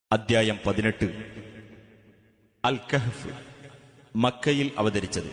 അദ്ധ്യായം പതിനെട്ട് അൽ കഹഫ് മക്കയിൽ അവതരിച്ചത്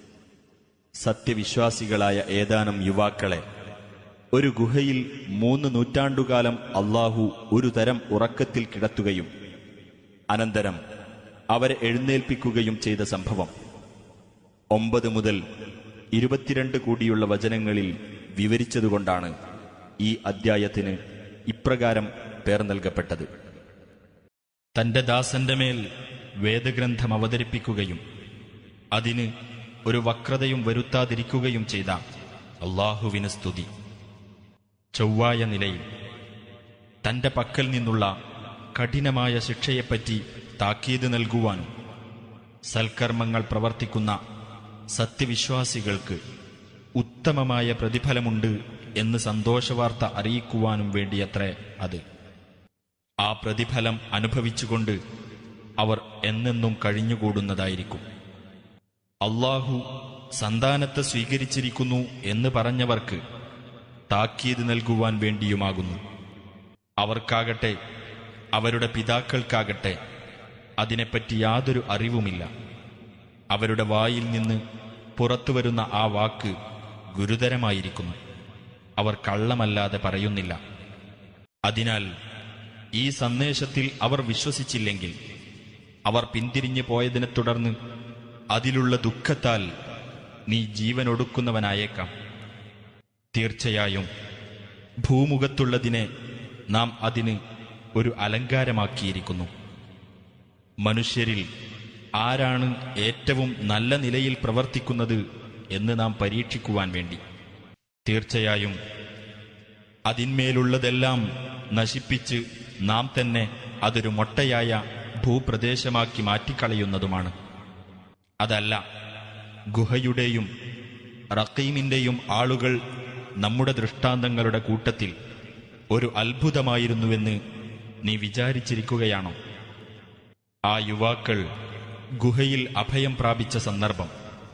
സത്യവിശ്വാസികളായ ഏതാനും യുവാക്കളെ ഒരു ഗുഹയിൽ മൂന്ന് നൂറ്റാണ്ടുകാലം അള്ളാഹു ഒരു തരം ഉറക്കത്തിൽ കിടത്തുകയും അനന്തരം അവരെ എഴുന്നേൽപ്പിക്കുകയും ചെയ്ത സംഭവം ഒമ്പത് മുതൽ ഇരുപത്തിരണ്ട് കൂടിയുള്ള വചനങ്ങളിൽ വിവരിച്ചതുകൊണ്ടാണ് ഈ അദ്ധ്യായത്തിന് ഇപ്രകാരം പേർ നൽകപ്പെട്ടത് തന്റെ ദാസന്റെ മേൽ വേദഗ്രന്ഥം അവതരിപ്പിക്കുകയും അതിന് ഒരു വക്രതയും വരുത്താതിരിക്കുകയും ചെയ്ത അള്ളാഹുവിന് സ്തുതി ചൊവ്വായ നിലയിൽ തന്റെ പക്കൽ നിന്നുള്ള കഠിനമായ ശിക്ഷയെപ്പറ്റി താക്കീത് നൽകുവാനും സൽക്കർമ്മങ്ങൾ പ്രവർത്തിക്കുന്ന സത്യവിശ്വാസികൾക്ക് ഉത്തമമായ പ്രതിഫലമുണ്ട് എന്ന് സന്തോഷവാർത്ത അറിയിക്കുവാനും വേണ്ടിയത്രേ അത് ആ പ്രതിഫലം അനുഭവിച്ചുകൊണ്ട് അവർ എന്നെന്നും കഴിഞ്ഞുകൂടുന്നതായിരിക്കും അള്ളാഹു സന്താനത്തെ സ്വീകരിച്ചിരിക്കുന്നു എന്ന് പറഞ്ഞവർക്ക് താക്കീത് നൽകുവാൻ വേണ്ടിയുമാകുന്നു അവർക്കാകട്ടെ അവരുടെ പിതാക്കൾക്കാകട്ടെ അതിനെപ്പറ്റി യാതൊരു അറിവുമില്ല അവരുടെ വായിൽ നിന്ന് പുറത്തുവരുന്ന ആ വാക്ക് ഗുരുതരമായിരിക്കുന്നു അവർ കള്ളമല്ലാതെ പറയുന്നില്ല അതിനാൽ ഈ സന്ദേശത്തിൽ അവർ വിശ്വസിച്ചില്ലെങ്കിൽ അവർ പിന്തിരിഞ്ഞു പോയതിനെ തുടർന്ന് അതിലുള്ള ദുഃഖത്താൽ നീ ജീവനൊടുക്കുന്നവനായേക്കാം തീർച്ചയായും ഭൂമുഖത്തുള്ളതിനെ നാം അതിന് ഒരു അലങ്കാരമാക്കിയിരിക്കുന്നു മനുഷ്യരിൽ ആരാണ് ഏറ്റവും നല്ല നിലയിൽ പ്രവർത്തിക്കുന്നത് എന്ന് നാം പരീക്ഷിക്കുവാൻ വേണ്ടി തീർച്ചയായും അതിന്മേലുള്ളതെല്ലാം നശിപ്പിച്ച് നാം തന്നെ അതൊരു മൊട്ടയായ ഭൂപ്രദേശമാക്കി മാറ്റിക്കളയുന്നതുമാണ് അതല്ല ഗുഹയുടെയും റക്കീമിന്റെയും ആളുകൾ നമ്മുടെ ദൃഷ്ടാന്തങ്ങളുടെ കൂട്ടത്തിൽ ഒരു അത്ഭുതമായിരുന്നുവെന്ന് നീ വിചാരിച്ചിരിക്കുകയാണോ ആ യുവാക്കൾ ഗുഹയിൽ അഭയം പ്രാപിച്ച സന്ദർഭം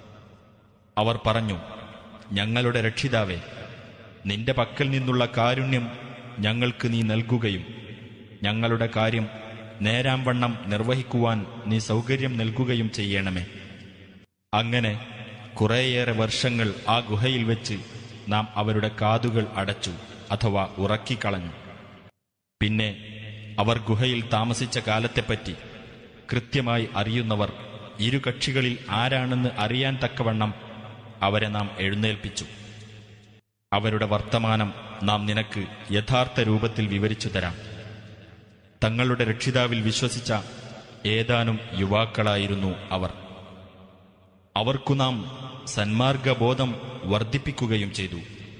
അവർ പറഞ്ഞു ഞങ്ങളുടെ രക്ഷിതാവേ നിന്റെ പക്കൽ നിന്നുള്ള കാരുണ്യം ഞങ്ങൾക്ക് നീ നൽകുകയും ഞങ്ങളുടെ കാര്യം നേരാംവണ്ണം നിർവഹിക്കുവാൻ നീ സൗകര്യം നൽകുകയും ചെയ്യണമേ അങ്ങനെ കുറേയേറെ വർഷങ്ങൾ ആ ഗുഹയിൽ വെച്ച് നാം അവരുടെ കാതുകൾ അടച്ചു അഥവാ ഉറക്കിക്കളഞ്ഞു പിന്നെ അവർ ഗുഹയിൽ താമസിച്ച കാലത്തെപ്പറ്റി കൃത്യമായി അറിയുന്നവർ ഇരു കക്ഷികളിൽ ആരാണെന്ന് അറിയാൻ തക്കവണ്ണം അവരെ നാം എഴുന്നേൽപ്പിച്ചു അവരുടെ വർത്തമാനം നാം നിനക്ക് യഥാർത്ഥ രൂപത്തിൽ വിവരിച്ചു തരാം തങ്ങളുടെ രക്ഷിതാവിൽ വിശ്വസിച്ച ഏതാനും യുവാക്കളായിരുന്നു അവർ അവർക്കു നാം സന്മാർഗബോധം വർദ്ധിപ്പിക്കുകയും ചെയ്തു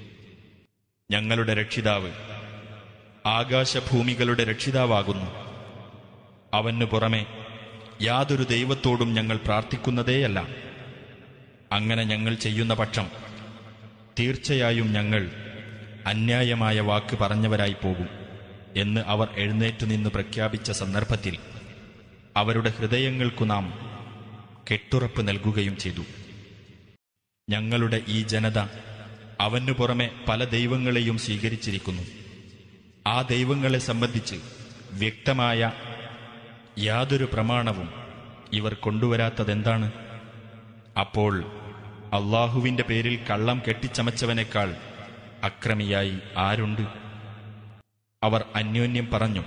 ഞങ്ങളുടെ രക്ഷിതാവ് ആകാശഭൂമികളുടെ രക്ഷിതാവാകുന്നു അവനു പുറമെ യാതൊരു ദൈവത്തോടും ഞങ്ങൾ പ്രാർത്ഥിക്കുന്നതേയല്ല അങ്ങനെ ഞങ്ങൾ ചെയ്യുന്ന പക്ഷം തീർച്ചയായും ഞങ്ങൾ അന്യായമായ വാക്ക് പറഞ്ഞവരായി പോകും എന്ന് അവർ എഴുന്നേറ്റു നിന്ന് പ്രഖ്യാപിച്ച സന്ദർഭത്തിൽ അവരുടെ ഹൃദയങ്ങൾക്കു നാം കെട്ടുറപ്പ് നൽകുകയും ചെയ്തു ഞങ്ങളുടെ ഈ ജനത അവനു പുറമെ പല ദൈവങ്ങളെയും സ്വീകരിച്ചിരിക്കുന്നു ആ ദൈവങ്ങളെ സംബന്ധിച്ച് വ്യക്തമായ യാതൊരു പ്രമാണവും ഇവർ കൊണ്ടുവരാത്തതെന്താണ് അപ്പോൾ അള്ളാഹുവിന്റെ പേരിൽ കള്ളം കെട്ടിച്ചമച്ചവനേക്കാൾ അക്രമിയായി ആരുണ്ട് അവർ അന്യോന്യം പറഞ്ഞു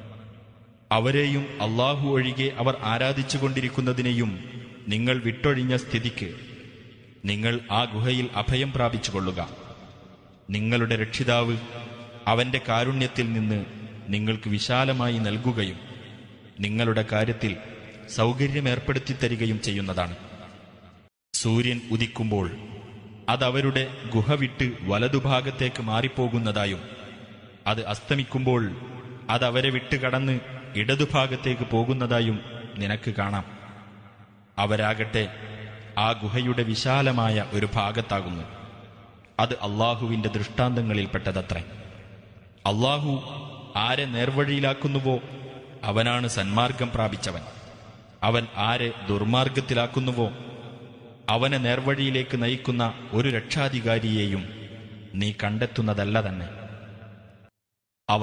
അവരെയും അള്ളാഹു ഒഴികെ അവർ ആരാധിച്ചുകൊണ്ടിരിക്കുന്നതിനെയും നിങ്ങൾ വിട്ടൊഴിഞ്ഞ സ്ഥിതിക്ക് നിങ്ങൾ ആ ഗുഹയിൽ അഭയം പ്രാപിച്ചുകൊള്ളുക നിങ്ങളുടെ രക്ഷിതാവ് അവന്റെ കാരുണ്യത്തിൽ നിന്ന് നിങ്ങൾക്ക് വിശാലമായി നൽകുകയും നിങ്ങളുടെ കാര്യത്തിൽ സൗകര്യമേർപ്പെടുത്തി തരികയും ചെയ്യുന്നതാണ് സൂര്യൻ ഉദിക്കുമ്പോൾ അതവരുടെ ഗുഹ വിട്ട് വലതുഭാഗത്തേക്ക് മാറിപ്പോകുന്നതായും അത് അസ്തമിക്കുമ്പോൾ അതവരെ വിട്ട് കടന്ന് ഇടതുഭാഗത്തേക്ക് പോകുന്നതായും നിനക്ക് കാണാം അവരാകട്ടെ ആ ഗുഹയുടെ വിശാലമായ ഒരു ഭാഗത്താകുന്നു അത് അള്ളാഹുവിന്റെ ദൃഷ്ടാന്തങ്ങളിൽപ്പെട്ടതത്രേ അള്ളാഹു ആരെ നേർവഴിയിലാക്കുന്നുവോ അവനാണ് സന്മാർഗം പ്രാപിച്ചവൻ അവൻ ആരെ ദുർമാർഗത്തിലാക്കുന്നുവോ അവനെ നേർവഴിയിലേക്ക് നയിക്കുന്ന ഒരു രക്ഷാധികാരിയെയും നീ കണ്ടെത്തുന്നതല്ല തന്നെ അവർ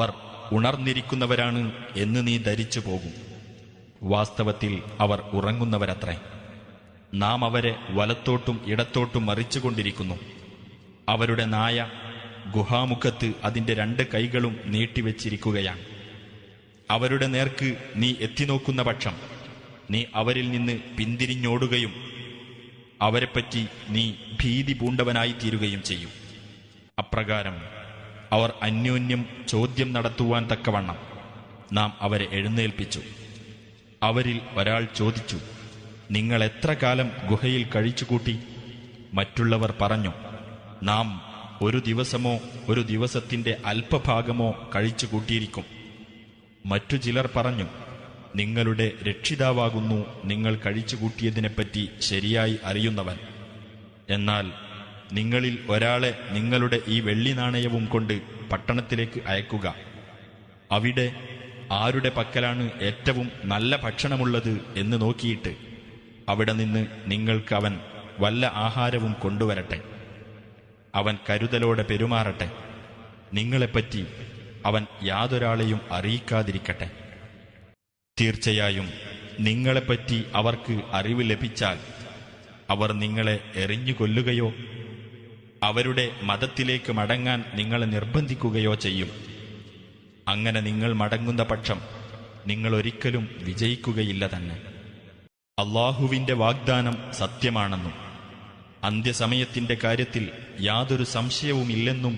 ഉണർന്നിരിക്കുന്നവരാണ് എന്ന് നീ ധരിച്ചു പോകും വാസ്തവത്തിൽ അവർ ഉറങ്ങുന്നവരത്രേ നാം അവരെ വലത്തോട്ടും ഇടത്തോട്ടും മറിച്ചുകൊണ്ടിരിക്കുന്നു അവരുടെ നായ ഗുഹാമുഖത്ത് അതിന്റെ രണ്ട് കൈകളും നീട്ടിവെച്ചിരിക്കുകയാണ് അവരുടെ നേർക്ക് നീ എത്തിനോക്കുന്ന പക്ഷം നീ അവരിൽ നിന്ന് പിന്തിരിഞ്ഞോടുകയും അവരെപ്പറ്റി നീ ഭീതി പൂണ്ടവനായി തീരുകയും ചെയ്യും അപ്രകാരം അവർ അന്യോന്യം ചോദ്യം നടത്തുവാൻ തക്കവണ്ണം നാം അവരെ എഴുന്നേൽപ്പിച്ചു അവരിൽ ഒരാൾ ചോദിച്ചു നിങ്ങൾ എത്ര കാലം ഗുഹയിൽ കഴിച്ചുകൂട്ടി മറ്റുള്ളവർ പറഞ്ഞു നാം ഒരു ദിവസമോ ഒരു ദിവസത്തിന്റെ അല്പഭാഗമോ കഴിച്ചു കൂട്ടിയിരിക്കും മറ്റു ചിലർ പറഞ്ഞു നിങ്ങളുടെ രക്ഷിതാവാകുന്നു നിങ്ങൾ കഴിച്ചുകൂട്ടിയതിനെപ്പറ്റി ശരിയായി അറിയുന്നവൻ എന്നാൽ നിങ്ങളിൽ ഒരാളെ നിങ്ങളുടെ ഈ വെള്ളി നാണയവും കൊണ്ട് പട്ടണത്തിലേക്ക് അയക്കുക അവിടെ ആരുടെ പക്കലാണ് ഏറ്റവും നല്ല ഭക്ഷണമുള്ളത് എന്ന് നോക്കിയിട്ട് അവിടെ നിന്ന് നിങ്ങൾക്ക് അവൻ വല്ല ആഹാരവും കൊണ്ടുവരട്ടെ അവൻ കരുതലോടെ പെരുമാറട്ടെ നിങ്ങളെപ്പറ്റി അവൻ യാതൊരാളെയും അറിയിക്കാതിരിക്കട്ടെ തീർച്ചയായും നിങ്ങളെപ്പറ്റി അവർക്ക് അറിവ് ലഭിച്ചാൽ അവർ നിങ്ങളെ എറിഞ്ഞു കൊല്ലുകയോ അവരുടെ മതത്തിലേക്ക് മടങ്ങാൻ നിങ്ങളെ നിർബന്ധിക്കുകയോ ചെയ്യും അങ്ങനെ നിങ്ങൾ മടങ്ങുന്ന പക്ഷം നിങ്ങൾ ഒരിക്കലും വിജയിക്കുകയില്ല തന്നെ അള്ളാഹുവിന്റെ വാഗ്ദാനം സത്യമാണെന്നും അന്ത്യസമയത്തിന്റെ കാര്യത്തിൽ യാതൊരു സംശയവുമില്ലെന്നും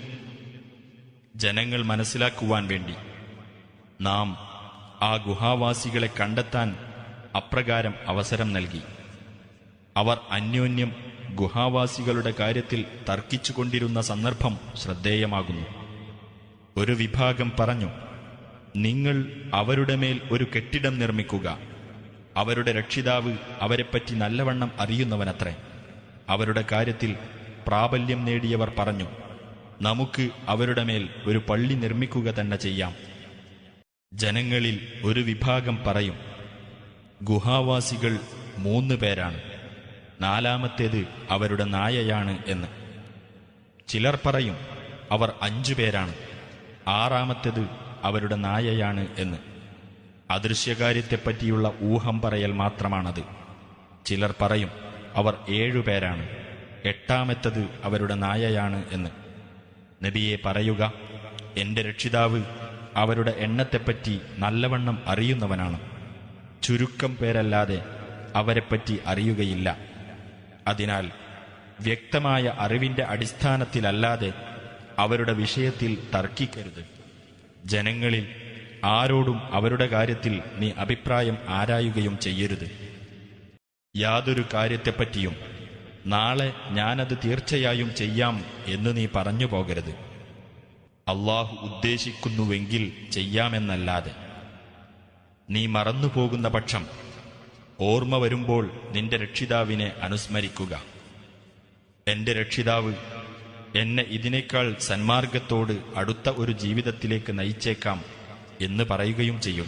ജനങ്ങൾ മനസ്സിലാക്കുവാൻ വേണ്ടി നാം ആ ഗുഹാവാസികളെ കണ്ടെത്താൻ അപ്രകാരം അവസരം നൽകി അവർ അന്യോന്യം ഗുഹാവാസികളുടെ കാര്യത്തിൽ തർക്കിച്ചുകൊണ്ടിരുന്ന സന്ദർഭം ശ്രദ്ധേയമാകുന്നു ഒരു വിഭാഗം പറഞ്ഞു നിങ്ങൾ അവരുടെ മേൽ ഒരു കെട്ടിടം നിർമ്മിക്കുക അവരുടെ രക്ഷിതാവ് അവരെപ്പറ്റി നല്ലവണ്ണം അറിയുന്നവനത്രേ അവരുടെ കാര്യത്തിൽ പ്രാബല്യം നേടിയവർ പറഞ്ഞു നമുക്ക് അവരുടെ മേൽ ഒരു പള്ളി നിർമ്മിക്കുക തന്നെ ചെയ്യാം ജനങ്ങളിൽ ഒരു വിഭാഗം പറയും ഗുഹാവാസികൾ മൂന്ന് പേരാണ് നാലാമത്തേത് അവരുടെ നായയാണ് എന്ന് ചിലർ പറയും അവർ അഞ്ചു പേരാണ് ആറാമത്തേത് അവരുടെ നായയാണ് എന്ന് അദൃശ്യകാര്യത്തെപ്പറ്റിയുള്ള ഊഹം പറയൽ മാത്രമാണത് ചിലർ പറയും അവർ ഏഴുപേരാണ് എട്ടാമത്തത് അവരുടെ നായയാണ് എന്ന് നബിയെ പറയുക എന്റെ രക്ഷിതാവ് അവരുടെ എണ്ണത്തെപ്പറ്റി നല്ലവണ്ണം അറിയുന്നവനാണ് ചുരുക്കം പേരല്ലാതെ അവരെപ്പറ്റി അറിയുകയില്ല അതിനാൽ വ്യക്തമായ അറിവിന്റെ അടിസ്ഥാനത്തിലല്ലാതെ അവരുടെ വിഷയത്തിൽ തർക്കിക്കരുത് ജനങ്ങളിൽ ആരോടും അവരുടെ കാര്യത്തിൽ നീ അഭിപ്രായം ആരായുകയും ചെയ്യരുത് യാതൊരു കാര്യത്തെപ്പറ്റിയും നാളെ ഞാനത് തീർച്ചയായും ചെയ്യാം എന്ന് നീ പറഞ്ഞു പോകരുത് അള്ളാഹു ഉദ്ദേശിക്കുന്നുവെങ്കിൽ ചെയ്യാമെന്നല്ലാതെ നീ മറന്നുപോകുന്ന പക്ഷം ഓർമ്മ വരുമ്പോൾ നിന്റെ രക്ഷിതാവിനെ അനുസ്മരിക്കുക എന്റെ രക്ഷിതാവ് എന്നെ ഇതിനേക്കാൾ സന്മാർഗത്തോട് അടുത്ത ഒരു ജീവിതത്തിലേക്ക് നയിച്ചേക്കാം എന്ന് പറയുകയും ചെയ്യുക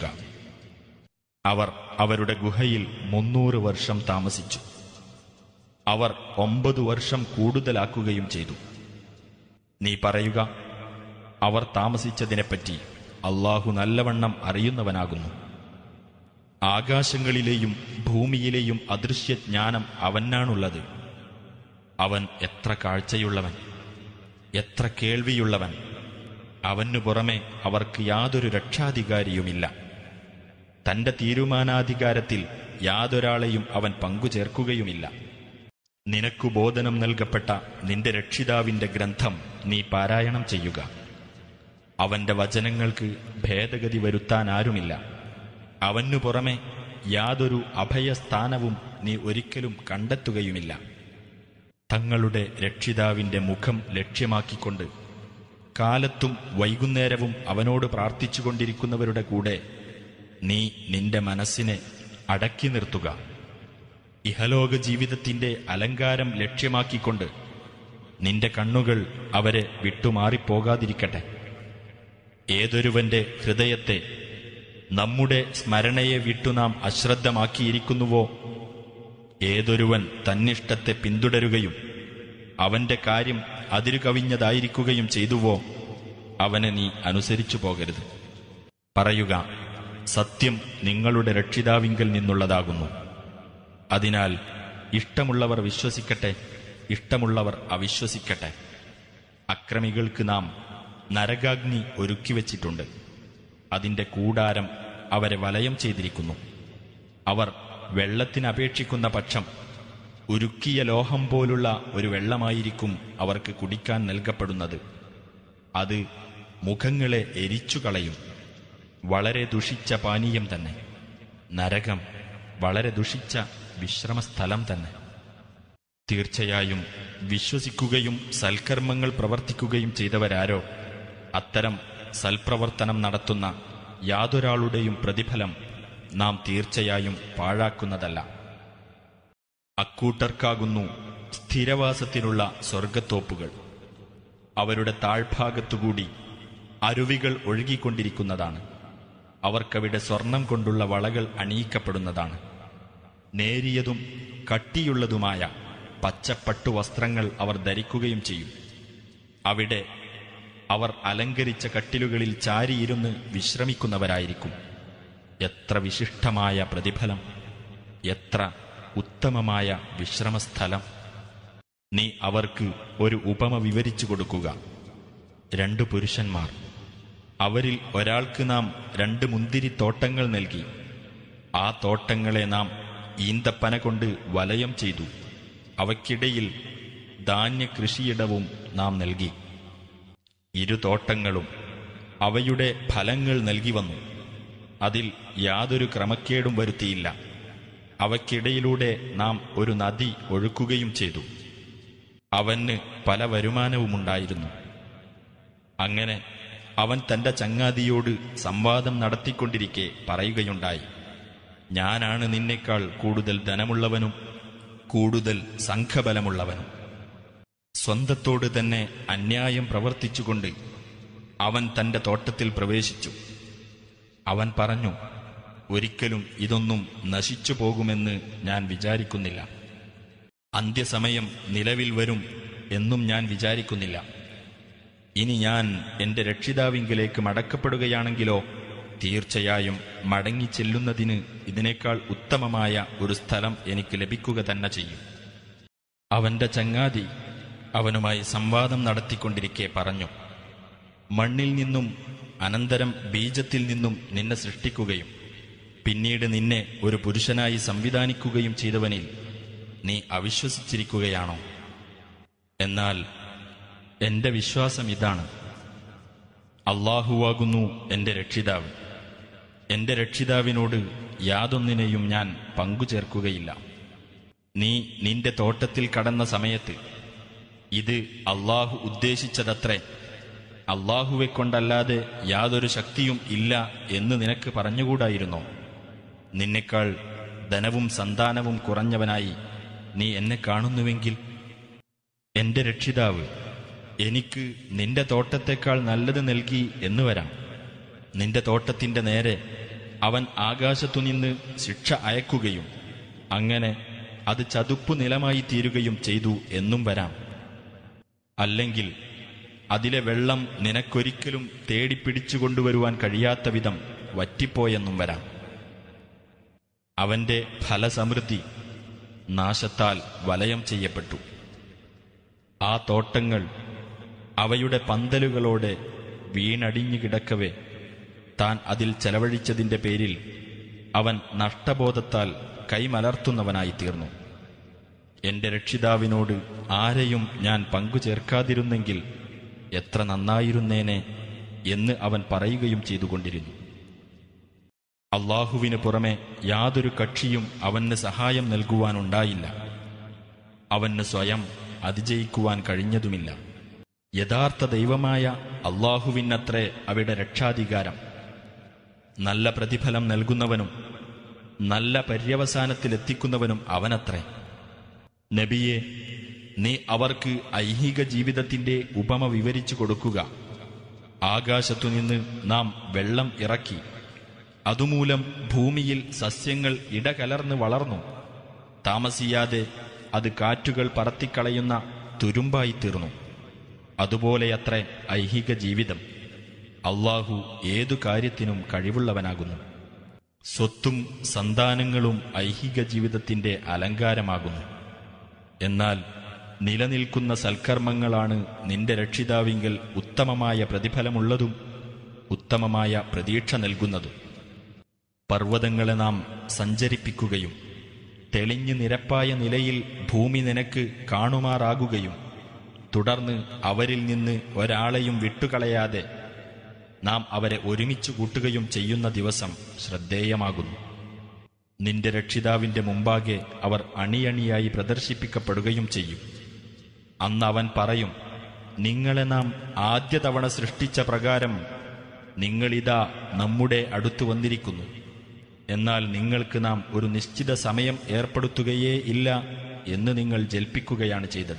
അവർ അവരുടെ ഗുഹയിൽ മുന്നൂറ് വർഷം താമസിച്ചു അവർ ഒമ്പത് വർഷം കൂടുതലാക്കുകയും ചെയ്തു നീ പറയുക അവർ താമസിച്ചതിനെപ്പറ്റി അള്ളാഹു നല്ലവണ്ണം അറിയുന്നവനാകുന്നു ആകാശങ്ങളിലെയും ഭൂമിയിലെയും അദൃശ്യജ്ഞാനം അവനാണുള്ളത് അവൻ എത്ര കാഴ്ചയുള്ളവൻ എത്ര കേൾവിയുള്ളവൻ അവനു പുറമെ അവർക്ക് യാതൊരു രക്ഷാധികാരിയുമില്ല തന്റെ തീരുമാനാധികാരത്തിൽ യാതൊരാളെയും അവൻ പങ്കുചേർക്കുകയുമില്ല നിനക്കു ബോധനം നൽകപ്പെട്ട നിന്റെ രക്ഷിതാവിന്റെ ഗ്രന്ഥം നീ പാരായണം ചെയ്യുക അവന്റെ വചനങ്ങൾക്ക് ഭേദഗതി വരുത്താൻ ആരുമില്ല അവനു പുറമെ യാതൊരു അഭയസ്ഥാനവും നീ ഒരിക്കലും കണ്ടെത്തുകയുമില്ല തങ്ങളുടെ രക്ഷിതാവിന്റെ മുഖം ലക്ഷ്യമാക്കിക്കൊണ്ട് കാലത്തും വൈകുന്നേരവും അവനോട് പ്രാർത്ഥിച്ചുകൊണ്ടിരിക്കുന്നവരുടെ കൂടെ നീ നിന്റെ മനസ്സിനെ അടക്കി നിർത്തുക ഇഹലോക ജീവിതത്തിന്റെ അലങ്കാരം ലക്ഷ്യമാക്കിക്കൊണ്ട് നിന്റെ കണ്ണുകൾ അവരെ വിട്ടുമാറിപ്പോകാതിരിക്കട്ടെ ഏതൊരുവന്റെ ഹൃദയത്തെ നമ്മുടെ സ്മരണയെ വിട്ടു നാം അശ്രദ്ധമാക്കിയിരിക്കുന്നുവോ ഏതൊരുവൻ തന്നിഷ്ടത്തെ പിന്തുടരുകയും അവന്റെ കാര്യം അതിരു കവിഞ്ഞതായിരിക്കുകയും ചെയ്തുവോ അവനെ നീ അനുസരിച്ചു പോകരുത് പറയുക സത്യം നിങ്ങളുടെ രക്ഷിതാവിങ്കൽ നിന്നുള്ളതാകുന്നു അതിനാൽ ഇഷ്ടമുള്ളവർ വിശ്വസിക്കട്ടെ ഇഷ്ടമുള്ളവർ അവിശ്വസിക്കട്ടെ അക്രമികൾക്ക് നാം നരകാഗ്നി ഒരുക്കിവച്ചിട്ടുണ്ട് അതിന്റെ കൂടാരം അവരെ വലയം ചെയ്തിരിക്കുന്നു അവർ വെള്ളത്തിനപേക്ഷിക്കുന്ന പക്ഷം ഉരുക്കിയ ലോഹം പോലുള്ള ഒരു വെള്ളമായിരിക്കും അവർക്ക് കുടിക്കാൻ നൽകപ്പെടുന്നത് അത് മുഖങ്ങളെ എരിച്ചു കളയും വളരെ ദുഷിച്ച പാനീയം തന്നെ നരകം വളരെ ദുഷിച്ച വിശ്രമസ്ഥലം തന്നെ തീർച്ചയായും വിശ്വസിക്കുകയും സൽക്കർമ്മങ്ങൾ പ്രവർത്തിക്കുകയും ചെയ്തവരാരോ അത്തരം സൽപ്രവർത്തനം നടത്തുന്ന യാതൊരാളുടെയും പ്രതിഫലം നാം തീർച്ചയായും പാഴാക്കുന്നതല്ല അക്കൂട്ടർക്കാകുന്നു സ്ഥിരവാസത്തിനുള്ള സ്വർഗത്തോപ്പുകൾ അവരുടെ താഴ്ഭാഗത്തുകൂടി അരുവികൾ ഒഴുകിക്കൊണ്ടിരിക്കുന്നതാണ് അവർക്കവിടെ സ്വർണം കൊണ്ടുള്ള വളകൾ അണിയിക്കപ്പെടുന്നതാണ് നേരിയതും കട്ടിയുള്ളതുമായ പച്ചപ്പട്ടു വസ്ത്രങ്ങൾ അവർ ധരിക്കുകയും ചെയ്യും അവിടെ അവർ അലങ്കരിച്ച കട്ടിലുകളിൽ ചാരിയിരുന്ന് വിശ്രമിക്കുന്നവരായിരിക്കും എത്ര വിശിഷ്ടമായ പ്രതിഫലം എത്ര ഉത്തമമായ വിശ്രമസ്ഥലം നീ അവർക്ക് ഒരു ഉപമ വിവരിച്ചു കൊടുക്കുക രണ്ടു പുരുഷന്മാർ അവരിൽ ഒരാൾക്ക് നാം രണ്ട് മുന്തിരിത്തോട്ടങ്ങൾ നൽകി ആ തോട്ടങ്ങളെ നാം ഈന്തപ്പന കൊണ്ട് വലയം ചെയ്തു അവയ്ക്കിടയിൽ ധാന്യകൃഷിയിടവും നാം നൽകി ഇരു തോട്ടങ്ങളും അവയുടെ ഫലങ്ങൾ നൽകി വന്നു അതിൽ യാതൊരു ക്രമക്കേടും വരുത്തിയില്ല അവയ്ക്കിടയിലൂടെ നാം ഒരു നദി ഒഴുക്കുകയും ചെയ്തു അവന് പല വരുമാനവുമുണ്ടായിരുന്നു അങ്ങനെ അവൻ തന്റെ ചങ്ങാതിയോട് സംവാദം നടത്തിക്കൊണ്ടിരിക്കെ പറയുകയുണ്ടായി ഞാനാണ് നിന്നേക്കാൾ കൂടുതൽ ധനമുള്ളവനും കൂടുതൽ സംഘബലമുള്ളവനും സ്വന്തത്തോട് തന്നെ അന്യായം പ്രവർത്തിച്ചുകൊണ്ട് അവൻ തന്റെ തോട്ടത്തിൽ പ്രവേശിച്ചു അവൻ പറഞ്ഞു ഒരിക്കലും ഇതൊന്നും നശിച്ചു പോകുമെന്ന് ഞാൻ വിചാരിക്കുന്നില്ല അന്ത്യസമയം നിലവിൽ വരും എന്നും ഞാൻ വിചാരിക്കുന്നില്ല ഇനി ഞാൻ എന്റെ രക്ഷിതാവിങ്കിലേക്ക് മടക്കപ്പെടുകയാണെങ്കിലോ തീർച്ചയായും മടങ്ങിച്ചെല്ലുന്നതിന് ഇതിനേക്കാൾ ഉത്തമമായ ഒരു സ്ഥലം എനിക്ക് ലഭിക്കുക തന്നെ ചെയ്യും അവന്റെ ചങ്ങാതി അവനുമായി സംവാദം നടത്തിക്കൊണ്ടിരിക്കെ പറഞ്ഞു മണ്ണിൽ നിന്നും അനന്തരം ബീജത്തിൽ നിന്നും നിന്നെ സൃഷ്ടിക്കുകയും പിന്നീട് നിന്നെ ഒരു പുരുഷനായി സംവിധാനിക്കുകയും ചെയ്തവനിൽ നീ അവിശ്വസിച്ചിരിക്കുകയാണോ എന്നാൽ എന്റെ വിശ്വാസം ഇതാണ് അള്ളാഹുവാകുന്നു എന്റെ രക്ഷിതാവ് എന്റെ രക്ഷിതാവിനോട് യാതൊന്നിനെയും ഞാൻ പങ്കുചേർക്കുകയില്ല നീ നിന്റെ തോട്ടത്തിൽ കടന്ന സമയത്ത് ഇത് അള്ളാഹു ഉദ്ദേശിച്ചതത്രേ അള്ളാഹുവെ കൊണ്ടല്ലാതെ യാതൊരു ശക്തിയും ഇല്ല എന്ന് നിനക്ക് പറഞ്ഞുകൂടായിരുന്നോ നിന്നെക്കാൾ ധനവും സന്താനവും കുറഞ്ഞവനായി നീ എന്നെ കാണുന്നുവെങ്കിൽ എന്റെ രക്ഷിതാവ് എനിക്ക് നിന്റെ തോട്ടത്തേക്കാൾ നല്ലത് നൽകി എന്ന് വരാം നിന്റെ തോട്ടത്തിന്റെ നേരെ അവൻ ആകാശത്തുനിന്ന് ശിക്ഷ അയക്കുകയും അങ്ങനെ അത് ചതുപ്പു നിലമായി തീരുകയും ചെയ്തു എന്നും വരാം അല്ലെങ്കിൽ അതിലെ വെള്ളം നിനക്കൊരിക്കലും തേടിപ്പിടിച്ചു കൊണ്ടുവരുവാൻ കഴിയാത്ത വിധം വറ്റിപ്പോയെന്നും വരാം അവന്റെ ഫലസമൃദ്ധി നാശത്താൽ വലയം ചെയ്യപ്പെട്ടു ആ തോട്ടങ്ങൾ അവയുടെ പന്തലുകളോടെ വീണടിഞ്ഞു കിടക്കവേ താൻ അതിൽ ചെലവഴിച്ചതിന്റെ പേരിൽ അവൻ നഷ്ടബോധത്താൽ കൈമലർത്തുന്നവനായി തീർന്നു എന്റെ രക്ഷിതാവിനോട് ആരെയും ഞാൻ പങ്കുചേർക്കാതിരുന്നെങ്കിൽ എത്ര നന്നായിരുന്നേനെ എന്ന് അവൻ പറയുകയും ചെയ്തുകൊണ്ടിരുന്നു അള്ളാഹുവിന് പുറമെ യാതൊരു കക്ഷിയും അവന് സഹായം നൽകുവാനുണ്ടായില്ല അവന് സ്വയം അതിജയിക്കുവാൻ കഴിഞ്ഞതുമില്ല യഥാർത്ഥ ദൈവമായ അള്ളാഹുവിനത്രേ അവിടെ രക്ഷാധികാരം നല്ല പ്രതിഫലം നൽകുന്നവനും നല്ല പര്യവസാനത്തിലെത്തിക്കുന്നവനും അവനത്രേ നബിയെ നീ അവർക്ക് ഐഹിക ജീവിതത്തിന്റെ ഉപമ വിവരിച്ചു കൊടുക്കുക ആകാശത്തുനിന്ന് നാം വെള്ളം ഇറക്കി അതുമൂലം ഭൂമിയിൽ സസ്യങ്ങൾ ഇടകലർന്ന് വളർന്നു താമസിയാതെ അത് കാറ്റുകൾ പറത്തിക്കളയുന്ന തുരുമ്പായി തീർന്നു അതുപോലെയത്രേ ഐഹിക ജീവിതം അള്ളാഹു ഏതു കാര്യത്തിനും കഴിവുള്ളവനാകുന്നു സ്വത്തും സന്താനങ്ങളും ഐഹിക ജീവിതത്തിന്റെ അലങ്കാരമാകുന്നു എന്നാൽ നിലനിൽക്കുന്ന സൽക്കർമ്മങ്ങളാണ് നിന്റെ രക്ഷിതാവിങ്കൽ ഉത്തമമായ പ്രതിഫലമുള്ളതും ഉത്തമമായ പ്രതീക്ഷ നൽകുന്നതും പർവ്വതങ്ങളെ നാം സഞ്ചരിപ്പിക്കുകയും തെളിഞ്ഞു നിരപ്പായ നിലയിൽ ഭൂമി നിനക്ക് കാണുമാറാകുകയും തുടർന്ന് അവരിൽ നിന്ന് ഒരാളെയും വിട്ടുകളയാതെ നാം അവരെ ഒരുമിച്ച് കൂട്ടുകയും ചെയ്യുന്ന ദിവസം ശ്രദ്ധേയമാകുന്നു നിന്റെ രക്ഷിതാവിന്റെ മുമ്പാകെ അവർ അണിയണിയായി പ്രദർശിപ്പിക്കപ്പെടുകയും ചെയ്യും അന്ന് അവൻ പറയും നിങ്ങളെ നാം ആദ്യ തവണ സൃഷ്ടിച്ച പ്രകാരം നിങ്ങളിതാ നമ്മുടെ അടുത്തു വന്നിരിക്കുന്നു എന്നാൽ നിങ്ങൾക്ക് നാം ഒരു നിശ്ചിത സമയം ഏർപ്പെടുത്തുകയേ ഇല്ല എന്ന് നിങ്ങൾ ജൽപ്പിക്കുകയാണ് ചെയ്തത്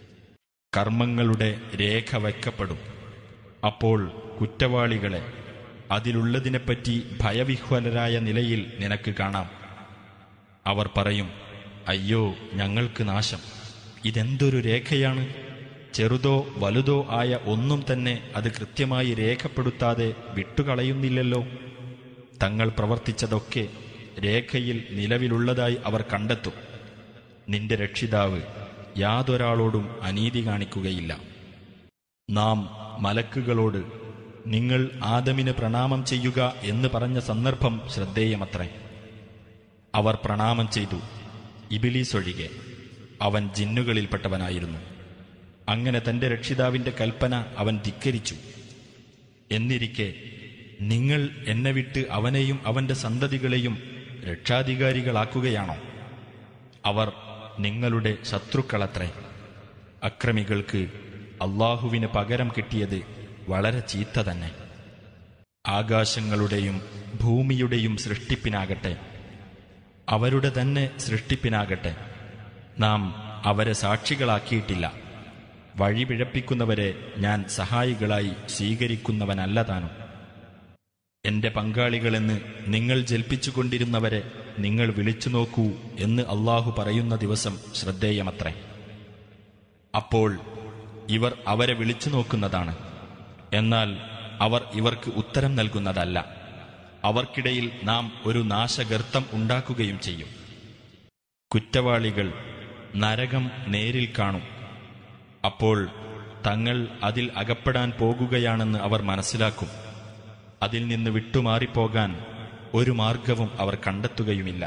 കർമ്മങ്ങളുടെ രേഖ വയ്ക്കപ്പെടും അപ്പോൾ കുറ്റവാളികളെ അതിലുള്ളതിനെപ്പറ്റി ഭയവിഹ്വലരായ നിലയിൽ നിനക്ക് കാണാം അവർ പറയും അയ്യോ ഞങ്ങൾക്ക് നാശം ഇതെന്തൊരു രേഖയാണ് ചെറുതോ വലുതോ ആയ ഒന്നും തന്നെ അത് കൃത്യമായി രേഖപ്പെടുത്താതെ വിട്ടുകളയുന്നില്ലല്ലോ തങ്ങൾ പ്രവർത്തിച്ചതൊക്കെ രേഖയിൽ നിലവിലുള്ളതായി അവർ കണ്ടെത്തും നിന്റെ രക്ഷിതാവ് യാതൊരാളോടും അനീതി കാണിക്കുകയില്ല നാം മലക്കുകളോട് നിങ്ങൾ ആദമിന് പ്രണാമം ചെയ്യുക എന്ന് പറഞ്ഞ സന്ദർഭം ശ്രദ്ധേയമത്രേ അവർ പ്രണാമം ചെയ്തു ഇബിലീസ് ഒഴികെ അവൻ ജിന്നുകളിൽപ്പെട്ടവനായിരുന്നു അങ്ങനെ തന്റെ രക്ഷിതാവിന്റെ കൽപ്പന അവൻ ധിക്കരിച്ചു എന്നിരിക്കെ നിങ്ങൾ എന്നെ വിട്ട് അവനെയും അവന്റെ സന്തതികളെയും രക്ഷാധികാരികളാക്കുകയാണോ അവർ നിങ്ങളുടെ ശത്രുക്കളത്രേ അക്രമികൾക്ക് അള്ളാഹുവിന് പകരം കിട്ടിയത് വളരെ ചീത്ത തന്നെ ആകാശങ്ങളുടെയും ഭൂമിയുടെയും സൃഷ്ടിപ്പിനാകട്ടെ അവരുടെ തന്നെ സൃഷ്ടിപ്പിനാകട്ടെ നാം അവരെ സാക്ഷികളാക്കിയിട്ടില്ല വഴിപിഴപ്പിക്കുന്നവരെ ഞാൻ സഹായികളായി സ്വീകരിക്കുന്നവനല്ല താനും എന്റെ പങ്കാളികളെന്ന് നിങ്ങൾ ജൽപ്പിച്ചുകൊണ്ടിരുന്നവരെ നിങ്ങൾ വിളിച്ചു നോക്കൂ എന്ന് അള്ളാഹു പറയുന്ന ദിവസം ശ്രദ്ധേയമത്രേ അപ്പോൾ ഇവർ അവരെ വിളിച്ചു നോക്കുന്നതാണ് എന്നാൽ അവർ ഇവർക്ക് ഉത്തരം നൽകുന്നതല്ല അവർക്കിടയിൽ നാം ഒരു നാശഗർത്തം ഉണ്ടാക്കുകയും ചെയ്യും കുറ്റവാളികൾ നരകം നേരിൽ കാണും അപ്പോൾ തങ്ങൾ അതിൽ അകപ്പെടാൻ പോകുകയാണെന്ന് അവർ മനസ്സിലാക്കും അതിൽ നിന്ന് വിട്ടുമാറിപ്പോകാൻ ഒരു മാർഗവും അവർ കണ്ടെത്തുകയുമില്ല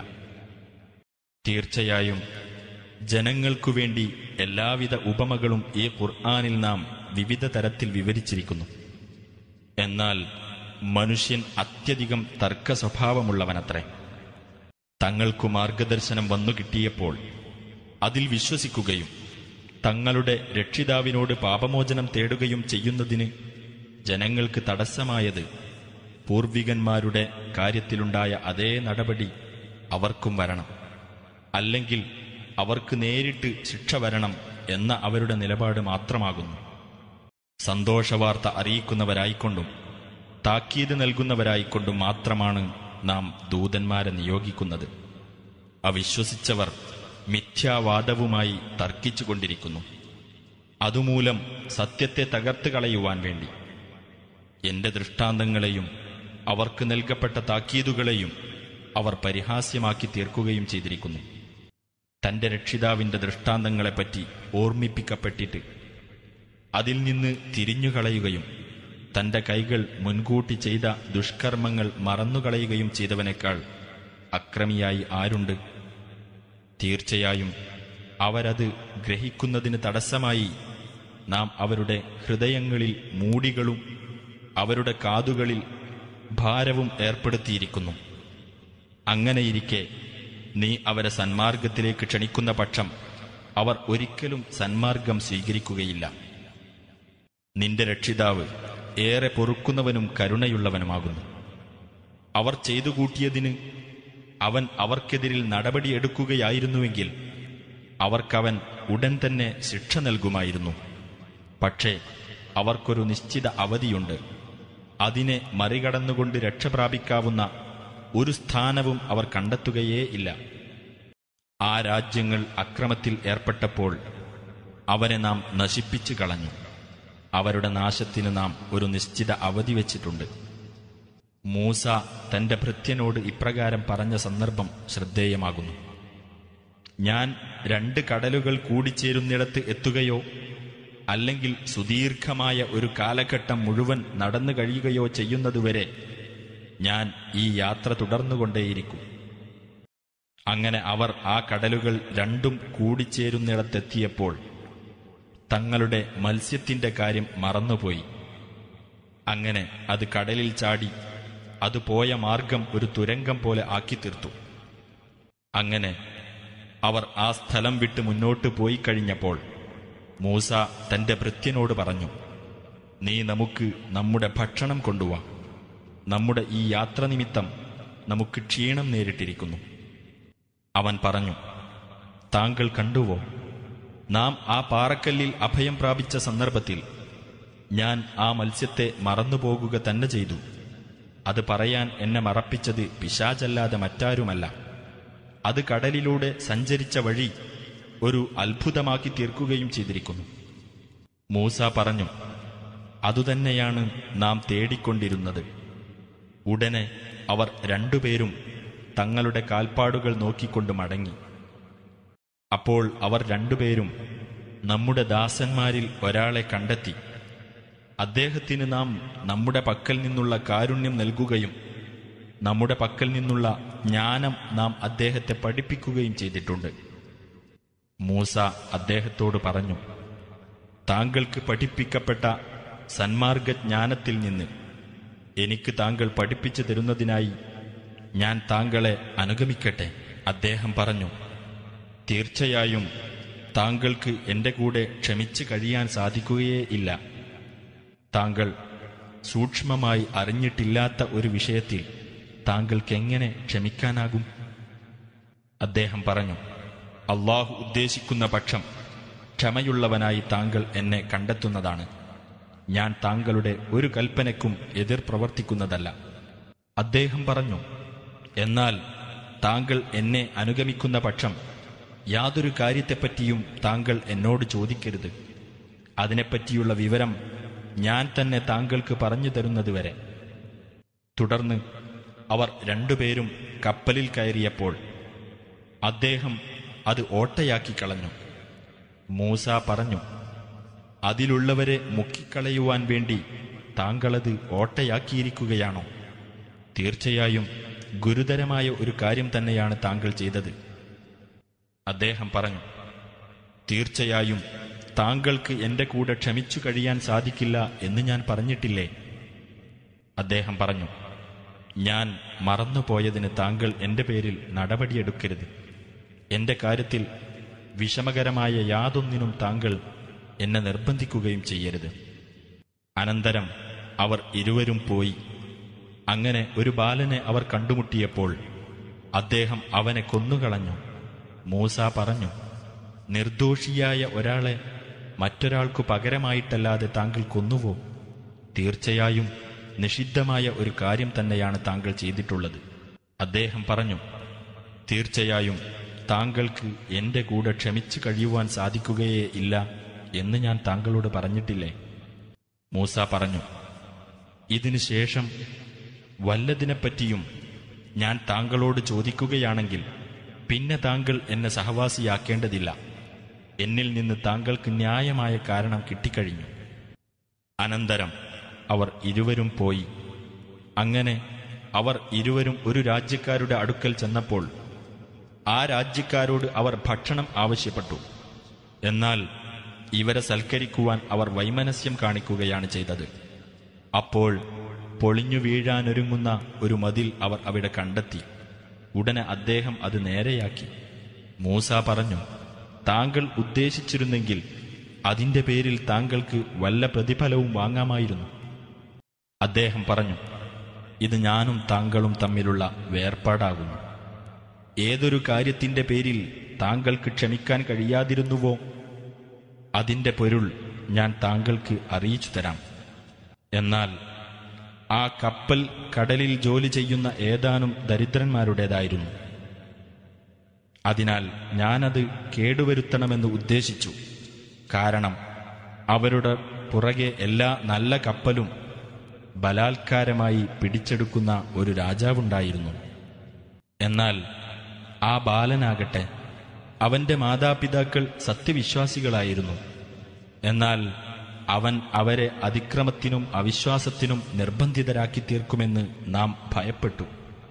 തീർച്ചയായും ജനങ്ങൾക്കു വേണ്ടി എല്ലാവിധ ഉപമകളും ഈ ഖുർആാനിൽ നാം വിവിധ തരത്തിൽ വിവരിച്ചിരിക്കുന്നു എന്നാൽ മനുഷ്യൻ അത്യധികം തർക്ക സ്വഭാവമുള്ളവനത്രേ തങ്ങൾക്കു മാർഗദർശനം വന്നു കിട്ടിയപ്പോൾ അതിൽ വിശ്വസിക്കുകയും തങ്ങളുടെ രക്ഷിതാവിനോട് പാപമോചനം തേടുകയും ചെയ്യുന്നതിന് ജനങ്ങൾക്ക് തടസ്സമായത് പൂർവികന്മാരുടെ കാര്യത്തിലുണ്ടായ അതേ നടപടി അവർക്കും വരണം അല്ലെങ്കിൽ അവർക്ക് നേരിട്ട് ശിക്ഷ വരണം എന്ന അവരുടെ നിലപാട് മാത്രമാകുന്നു സന്തോഷവാർത്ത അറിയിക്കുന്നവരായിക്കൊണ്ടും താക്കീത് നൽകുന്നവരായിക്കൊണ്ടും മാത്രമാണ് നാം ദൂതന്മാരെ നിയോഗിക്കുന്നത് അവിശ്വസിച്ചവർ മിഥ്യാവാദവുമായി തർക്കിച്ചുകൊണ്ടിരിക്കുന്നു അതുമൂലം സത്യത്തെ തകർത്ത് കളയുവാൻ വേണ്ടി എന്റെ ദൃഷ്ടാന്തങ്ങളെയും അവർക്ക് നൽകപ്പെട്ട താക്കീതുകളെയും അവർ പരിഹാസ്യമാക്കി തീർക്കുകയും ചെയ്തിരിക്കുന്നു തന്റെ രക്ഷിതാവിന്റെ ദൃഷ്ടാന്തങ്ങളെപ്പറ്റി ഓർമ്മിപ്പിക്കപ്പെട്ടിട്ട് അതിൽ നിന്ന് തിരിഞ്ഞുകളയുകയും തന്റെ കൈകൾ മുൻകൂട്ടി ചെയ്ത ദുഷ്കർമ്മങ്ങൾ മറന്നുകളയുകയും ചെയ്തവനേക്കാൾ അക്രമിയായി ആരുണ്ട് തീർച്ചയായും അവരത് ഗ്രഹിക്കുന്നതിന് തടസ്സമായി നാം അവരുടെ ഹൃദയങ്ങളിൽ മൂടികളും അവരുടെ കാതുകളിൽ ഭാരവും ഏർപ്പെടുത്തിയിരിക്കുന്നു അങ്ങനെയിരിക്കെ നീ അവരെ സന്മാർഗത്തിലേക്ക് ക്ഷണിക്കുന്ന പക്ഷം അവർ ഒരിക്കലും സന്മാർഗം സ്വീകരിക്കുകയില്ല നിന്റെ രക്ഷിതാവ് ഏറെ പൊറുക്കുന്നവനും കരുണയുള്ളവനുമാകുന്നു അവർ ചെയ്തു കൂട്ടിയതിന് അവൻ അവർക്കെതിരിൽ നടപടിയെടുക്കുകയായിരുന്നുവെങ്കിൽ അവർക്കവൻ ഉടൻ തന്നെ ശിക്ഷ നൽകുമായിരുന്നു പക്ഷേ അവർക്കൊരു നിശ്ചിത അവധിയുണ്ട് അതിനെ മറികടന്നുകൊണ്ട് രക്ഷപ്രാപിക്കാവുന്ന ഒരു സ്ഥാനവും അവർ കണ്ടെത്തുകയേ ഇല്ല ആ രാജ്യങ്ങൾ അക്രമത്തിൽ ഏർപ്പെട്ടപ്പോൾ അവരെ നാം നശിപ്പിച്ചു കളഞ്ഞു അവരുടെ നാശത്തിന് നാം ഒരു നിശ്ചിത അവധി വെച്ചിട്ടുണ്ട് മൂസ തന്റെ ഭൃത്യനോട് ഇപ്രകാരം പറഞ്ഞ സന്ദർഭം ശ്രദ്ധേയമാകുന്നു ഞാൻ രണ്ട് കടലുകൾ കൂടിച്ചേരുന്നിടത്ത് എത്തുകയോ അല്ലെങ്കിൽ സുദീർഘമായ ഒരു കാലഘട്ടം മുഴുവൻ നടന്നു കഴിയുകയോ ചെയ്യുന്നതുവരെ ഞാൻ ഈ യാത്ര തുടർന്നുകൊണ്ടേയിരിക്കും അങ്ങനെ അവർ ആ കടലുകൾ രണ്ടും കൂടിച്ചേരുന്നിടത്തെത്തിയപ്പോൾ തങ്ങളുടെ മത്സ്യത്തിന്റെ കാര്യം മറന്നുപോയി അങ്ങനെ അത് കടലിൽ ചാടി അത് പോയ മാർഗം ഒരു തുരങ്കം പോലെ ആക്കി തീർത്തു അങ്ങനെ അവർ ആ സ്ഥലം വിട്ട് മുന്നോട്ട് പോയി കഴിഞ്ഞപ്പോൾ മൂസ തന്റെ ഭൃത്യനോട് പറഞ്ഞു നീ നമുക്ക് നമ്മുടെ ഭക്ഷണം കൊണ്ടുവാ നമ്മുടെ ഈ യാത്ര നിമിത്തം നമുക്ക് ക്ഷീണം നേരിട്ടിരിക്കുന്നു അവൻ പറഞ്ഞു താങ്കൾ കണ്ടുവോ നാം ആ പാറക്കല്ലിൽ അഭയം പ്രാപിച്ച സന്ദർഭത്തിൽ ഞാൻ ആ മത്സ്യത്തെ മറന്നുപോകുക തന്നെ ചെയ്തു അത് പറയാൻ എന്നെ മറപ്പിച്ചത് പിശാചല്ലാതെ മറ്റാരുമല്ല അത് കടലിലൂടെ സഞ്ചരിച്ച വഴി ഒരു അത്ഭുതമാക്കി തീർക്കുകയും ചെയ്തിരിക്കുന്നു മൂസ പറഞ്ഞു അതുതന്നെയാണ് നാം തേടിക്കൊണ്ടിരുന്നത് ഉടനെ അവർ രണ്ടുപേരും തങ്ങളുടെ കാൽപ്പാടുകൾ നോക്കിക്കൊണ്ട് മടങ്ങി അപ്പോൾ അവർ രണ്ടുപേരും നമ്മുടെ ദാസന്മാരിൽ ഒരാളെ കണ്ടെത്തി അദ്ദേഹത്തിന് നാം നമ്മുടെ പക്കൽ നിന്നുള്ള കാരുണ്യം നൽകുകയും നമ്മുടെ പക്കൽ നിന്നുള്ള ജ്ഞാനം നാം അദ്ദേഹത്തെ പഠിപ്പിക്കുകയും ചെയ്തിട്ടുണ്ട് മൂസ അദ്ദേഹത്തോട് പറഞ്ഞു താങ്കൾക്ക് പഠിപ്പിക്കപ്പെട്ട സന്മാർഗജ്ഞാനത്തിൽ നിന്ന് എനിക്ക് താങ്കൾ പഠിപ്പിച്ചു തരുന്നതിനായി ഞാൻ താങ്കളെ അനുഗമിക്കട്ടെ അദ്ദേഹം പറഞ്ഞു തീർച്ചയായും താങ്കൾക്ക് എന്റെ കൂടെ ക്ഷമിച്ചു കഴിയാൻ സാധിക്കുകയേ ഇല്ല താങ്കൾ സൂക്ഷ്മമായി അറിഞ്ഞിട്ടില്ലാത്ത ഒരു വിഷയത്തിൽ താങ്കൾക്ക് എങ്ങനെ ക്ഷമിക്കാനാകും അദ്ദേഹം പറഞ്ഞു അള്ളാഹു ഉദ്ദേശിക്കുന്ന പക്ഷം ക്ഷമയുള്ളവനായി താങ്കൾ എന്നെ കണ്ടെത്തുന്നതാണ് ഞാൻ താങ്കളുടെ ഒരു കൽപ്പനയ്ക്കും എതിർ പ്രവർത്തിക്കുന്നതല്ല അദ്ദേഹം പറഞ്ഞു എന്നാൽ താങ്കൾ എന്നെ അനുഗമിക്കുന്ന പക്ഷം യാതൊരു കാര്യത്തെപ്പറ്റിയും താങ്കൾ എന്നോട് ചോദിക്കരുത് അതിനെപ്പറ്റിയുള്ള വിവരം ഞാൻ തന്നെ താങ്കൾക്ക് പറഞ്ഞു തരുന്നതുവരെ തുടർന്ന് അവർ രണ്ടുപേരും കപ്പലിൽ കയറിയപ്പോൾ അദ്ദേഹം അത് ഓട്ടയാക്കി കളഞ്ഞു മൂസ പറഞ്ഞു അതിലുള്ളവരെ മുക്കിക്കളയുവാൻ വേണ്ടി താങ്കളത് ഓട്ടയാക്കിയിരിക്കുകയാണോ തീർച്ചയായും ഗുരുതരമായ ഒരു കാര്യം തന്നെയാണ് താങ്കൾ ചെയ്തത് അദ്ദേഹം പറഞ്ഞു തീർച്ചയായും താങ്കൾക്ക് എന്റെ കൂടെ ക്ഷമിച്ചു കഴിയാൻ സാധിക്കില്ല എന്ന് ഞാൻ പറഞ്ഞിട്ടില്ലേ അദ്ദേഹം പറഞ്ഞു ഞാൻ മറന്നുപോയതിന് താങ്കൾ എന്റെ പേരിൽ നടപടിയെടുക്കരുത് എന്റെ കാര്യത്തിൽ വിഷമകരമായ യാതൊന്നിനും താങ്കൾ എന്നെ നിർബന്ധിക്കുകയും ചെയ്യരുത് അനന്തരം അവർ ഇരുവരും പോയി അങ്ങനെ ഒരു ബാലനെ അവർ കണ്ടുമുട്ടിയപ്പോൾ അദ്ദേഹം അവനെ കൊന്നുകളഞ്ഞു മൂസ പറഞ്ഞു നിർദോഷിയായ ഒരാളെ മറ്റൊരാൾക്കു പകരമായിട്ടല്ലാതെ താങ്കൾ കൊന്നുവോ തീർച്ചയായും നിഷിദ്ധമായ ഒരു കാര്യം തന്നെയാണ് താങ്കൾ ചെയ്തിട്ടുള്ളത് അദ്ദേഹം പറഞ്ഞു തീർച്ചയായും താങ്കൾക്ക് എന്റെ കൂടെ ക്ഷമിച്ചു കഴിയുവാൻ സാധിക്കുകയേ ഇല്ല എന്ന് ഞാൻ താങ്കളോട് പറഞ്ഞിട്ടില്ലേ മൂസ പറഞ്ഞു ഇതിനു ശേഷം വല്ലതിനെപ്പറ്റിയും ഞാൻ താങ്കളോട് ചോദിക്കുകയാണെങ്കിൽ പിന്നെ താങ്കൾ എന്നെ സഹവാസിയാക്കേണ്ടതില്ല എന്നിൽ നിന്ന് താങ്കൾക്ക് ന്യായമായ കാരണം കിട്ടിക്കഴിഞ്ഞു അനന്തരം അവർ ഇരുവരും പോയി അങ്ങനെ അവർ ഇരുവരും ഒരു രാജ്യക്കാരുടെ അടുക്കൽ ചെന്നപ്പോൾ ആ രാജ്യക്കാരോട് അവർ ഭക്ഷണം ആവശ്യപ്പെട്ടു എന്നാൽ ഇവരെ സൽക്കരിക്കുവാൻ അവർ വൈമനസ്യം കാണിക്കുകയാണ് ചെയ്തത് അപ്പോൾ പൊളിഞ്ഞു വീഴാനൊരുങ്ങുന്ന ഒരു മതിൽ അവർ അവിടെ കണ്ടെത്തി ഉടനെ അദ്ദേഹം അത് നേരെയാക്കി മൂസ പറഞ്ഞു താങ്കൾ ഉദ്ദേശിച്ചിരുന്നെങ്കിൽ അതിന്റെ പേരിൽ താങ്കൾക്ക് വല്ല പ്രതിഫലവും വാങ്ങാമായിരുന്നു അദ്ദേഹം പറഞ്ഞു ഇത് ഞാനും താങ്കളും തമ്മിലുള്ള വേർപാടാകുന്നു ഏതൊരു കാര്യത്തിന്റെ പേരിൽ താങ്കൾക്ക് ക്ഷമിക്കാൻ കഴിയാതിരുന്നുവോ അതിന്റെ പൊരുൾ ഞാൻ താങ്കൾക്ക് അറിയിച്ചു തരാം എന്നാൽ ആ കപ്പൽ കടലിൽ ജോലി ചെയ്യുന്ന ഏതാനും ദരിദ്രന്മാരുടേതായിരുന്നു അതിനാൽ ഞാനത് കേടുവരുത്തണമെന്ന് ഉദ്ദേശിച്ചു കാരണം അവരുടെ പുറകെ എല്ലാ നല്ല കപ്പലും ബലാത്കാരമായി പിടിച്ചെടുക്കുന്ന ഒരു രാജാവുണ്ടായിരുന്നു എന്നാൽ ആ ബാലനാകട്ടെ അവന്റെ മാതാപിതാക്കൾ സത്യവിശ്വാസികളായിരുന്നു എന്നാൽ അവൻ അവരെ അതിക്രമത്തിനും അവിശ്വാസത്തിനും നിർബന്ധിതരാക്കി തീർക്കുമെന്ന് നാം ഭയപ്പെട്ടു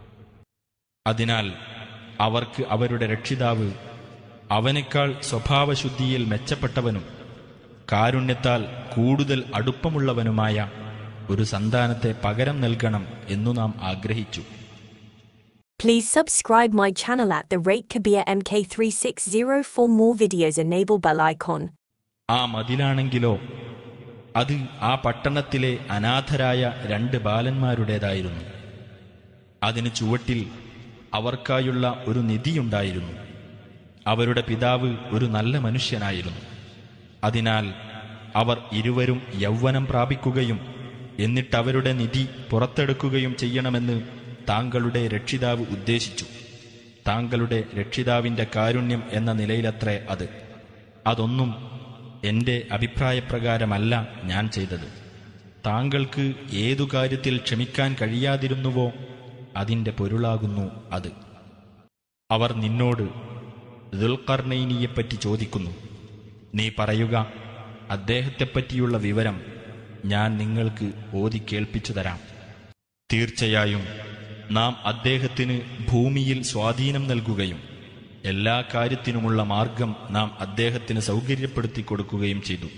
അതിനാൽ അവർക്ക് അവരുടെ രക്ഷിതാവ് അവനേക്കാൾ സ്വഭാവശുദ്ധിയിൽ മെച്ചപ്പെട്ടവനും കാരുണ്യത്താൽ കൂടുതൽ അടുപ്പമുള്ളവനുമായ ഒരു സന്താനത്തെ പകരം നൽകണം എന്നു നാം ആഗ്രഹിച്ചു Please subscribe my channel at the rate Kabir MK3604 for more videos. Enable bell icon. ആ മതിലാണെങ്കിലോ അത് ആ പട്ടണത്തിലെ അനാഥരായ രണ്ട് ബാലന്മാരുടേതായിരുന്നു അതിന് ചുവട്ടിൽ അവർക്കായുള്ള ഒരു നിധിയുണ്ടായിരുന്നു അവരുടെ പിതാവ് ഒരു നല്ല മനുഷ്യനായിരുന്നു അതിനാൽ അവർ ഇരുവരും യൗവനം പ്രാപിക്കുകയും എന്നിട്ടവരുടെ നിധി പുറത്തെടുക്കുകയും ചെയ്യണമെന്ന് താങ്കളുടെ രക്ഷിതാവ് ഉദ്ദേശിച്ചു താങ്കളുടെ രക്ഷിതാവിന്റെ കാരുണ്യം എന്ന നിലയിലത്രേ അത് അതൊന്നും എന്റെ അഭിപ്രായപ്രകാരമല്ല ഞാൻ ചെയ്തത് താങ്കൾക്ക് ഏതു കാര്യത്തിൽ ക്ഷമിക്കാൻ കഴിയാതിരുന്നുവോ അതിന്റെ പൊരുളാകുന്നു അത് അവർ നിന്നോട് ദുൽഖർണൈനിയെപ്പറ്റി ചോദിക്കുന്നു നീ പറയുക അദ്ദേഹത്തെപ്പറ്റിയുള്ള വിവരം ഞാൻ നിങ്ങൾക്ക് ഓതി കേൾപ്പിച്ചു തരാം തീർച്ചയായും നാം അദ്ദേഹത്തിന് ഭൂമിയിൽ സ്വാധീനം നൽകുകയും എല്ലാ കാര്യത്തിനുമുള്ള മാർഗം നാം അദ്ദേഹത്തിന് സൗകര്യപ്പെടുത്തി കൊടുക്കുകയും ചെയ്തു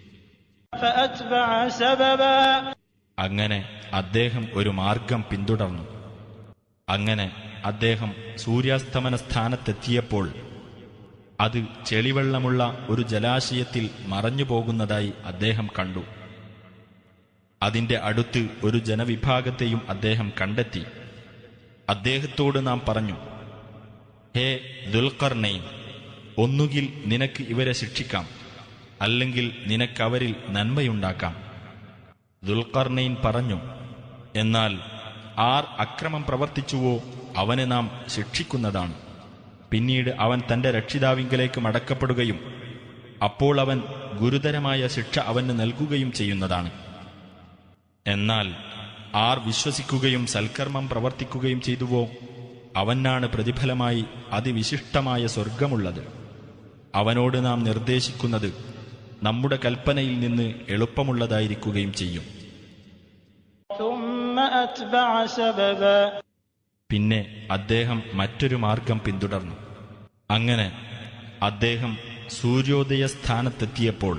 فأتبع سببا അങ്ങനെ അദ്ദേഹം ഒരു മാർഗം പിന്തുടർന്നു അങ്ങനെ അദ്ദേഹം സൂര്യാസ്തമന സ്ഥാനത്തെത്തിയപ്പോൾ അത് ചെളിവെള്ളമുള്ള ഒരു ജലാശയത്തിൽ മറഞ്ഞു പോകുന്നതായി അദ്ദേഹം കണ്ടു അതിന്റെ അടുത്ത് ഒരു ജനവിഭാഗത്തെയും അദ്ദേഹം കണ്ടെത്തി അദ്ദേഹത്തോട് നാം പറഞ്ഞു ഹേ ദുൽഖർണൈൻ ഒന്നുകിൽ നിനക്ക് ഇവരെ ശിക്ഷിക്കാം അല്ലെങ്കിൽ നിനക്കവരിൽ നന്മയുണ്ടാക്കാം ദുൽഖർണൈൻ പറഞ്ഞു എന്നാൽ ആർ അക്രമം പ്രവർത്തിച്ചുവോ അവനെ നാം ശിക്ഷിക്കുന്നതാണ് പിന്നീട് അവൻ തന്റെ രക്ഷിതാവിങ്കലേക്ക് മടക്കപ്പെടുകയും അപ്പോൾ അവൻ ഗുരുതരമായ ശിക്ഷ അവന് നൽകുകയും ചെയ്യുന്നതാണ് എന്നാൽ ആർ വിശ്വസിക്കുകയും സൽക്കർമ്മം പ്രവർത്തിക്കുകയും ചെയ്തുവോ അവനാണ് പ്രതിഫലമായി അതിവിശിഷ്ടമായ സ്വർഗമുള്ളത് അവനോട് നാം നിർദ്ദേശിക്കുന്നത് നമ്മുടെ കൽപ്പനയിൽ നിന്ന് എളുപ്പമുള്ളതായിരിക്കുകയും ചെയ്യും ثم أتبع سببا പിന്നെ അദ്ദേഹം മറ്റൊരു മാർഗം പിന്തുടർന്നു അങ്ങനെ അദ്ദേഹം സൂര്യോദയ സ്ഥാനത്തെത്തിയപ്പോൾ